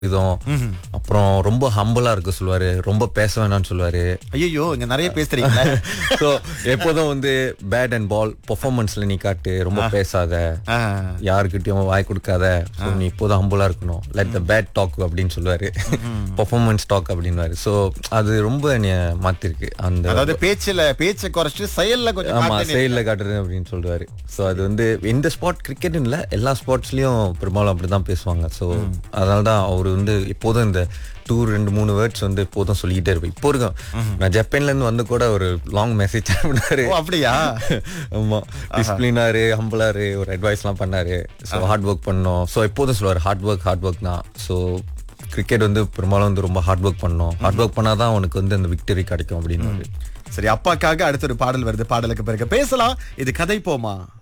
விதம் அப்புறம் ரொம்ப ஹம்பிளா இருக்க சொல்லுவாரு ரொம்ப பேச வேணாம்னு சொல்லுவாரு ஐயோ இங்க நிறைய பேசுறீங்களா ஸோ எப்போதும் வந்து பேட் அண்ட் பால் பெர்ஃபார்மன்ஸ்ல நீ காட்டு ரொம்ப பேசாத ஆ. யாருக்கிட்டயும் வாய் கொடுக்காத ஸோ நீ இப்போதும் ஹம்புலா இருக்கணும் லெட் த பேட் டாக் அப்படின்னு சொல்லுவாரு பெர்ஃபார்மன்ஸ் டாக் அப்படின்னுவாரு ஸோ அது ரொம்ப என்னைய மாத்திருக்கு அந்த அதாவது பேச்சுல பேச்சை குறைச்சு செயல்ல கொஞ்சம் ஆமா காட்டுன்னு செயல்ல காட்டுறது அப்படின்னு சொல்லுவாரு ஸோ அது வந்து இந்த ஸ்பாட் கிரிக்கெட் இல்ல எல்லா ஸ்பார்ட்ஸ்லயும் பெரும்பாலும் அப்படிதான் பேசுவாங்க ஸோ அதனால தான் அவர் வந்து எப்போதும் இந்த டூ ரெண்டு மூணு வேர்ட்ஸ் வந்து எப்போதும் சொல்லிக்கிட்டே இருப்பேன் இப்போ இருக்கும் நான் ஜப்பான்ல இருந்து வந்து கூட ஒரு லாங் மெசேஜ் பண்ணாரு ஓ அப்படியா ஆமா டிசிப்ளினாரு ஹம்பிளாரு ஒரு அட்வைஸ்லாம் பண்ணாரு ஸோ ஹார்ட் ஒர்க் பண்ணோம் ஸோ எப்போதும் சொல்லுவார் ஹார்ட் ஒர்க் ஹார்ட் ஒர்க் தான் ஸோ கிரிக்கெட் வந்து பெரும்பாலும் வந்து ரொம்ப ஹார்ட் ஒர்க் பண்ணணும் ஹார்ட் ஒர்க் பண்ணாதான் உனக்கு வந்து அந்த விக்டரி கிடைக்கும் அப்படின்னு சரி அப்பாக்காக அடுத்த ஒரு பாடல் வருது பாடலுக்கு பிறகு பேசலாம் இது கதை போமா